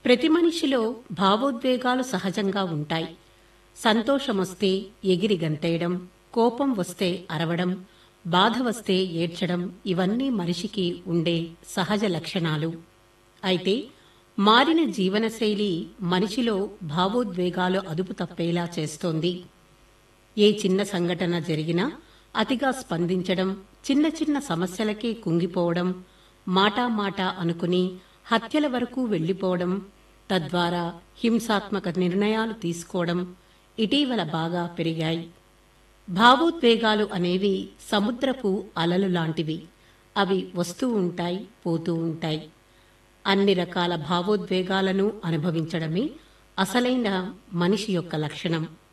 ప్రతి మనిషిలో భావోద్వేగాలు సహజంగా ఉంటాయి సంతోషమొస్తే ఎగిరి గంతేయడం కోపం వస్తే అరవడం బాధ వస్తే ఏడ్చడం ఇవన్నీ మనిషికి ఉండే సహజ లక్షణాలు అయితే మారిన జీవనశైలి మనిషిలో భావోద్వేగాలు అదుపు తప్పేలా చేస్తోంది ఏ చిన్న సంఘటన జరిగినా అతిగా స్పందించడం చిన్న చిన్న సమస్యలకే కుంగిపోవడం మాటా మాట అనుకుని హత్యల వరకు వెళ్లిపోవడం తద్వారా హింసాత్మక నిర్ణయాలు తీసుకోవడం ఇటీవల బాగా పెరిగాయి భావోద్వేగాలు అనేవి సముద్రపు అలలు లాంటివి అవి వస్తూ ఉంటాయి పోతూ ఉంటాయి అన్ని రకాల భావోద్వేగాలను అనుభవించడమే అసలైన మనిషి యొక్క లక్షణం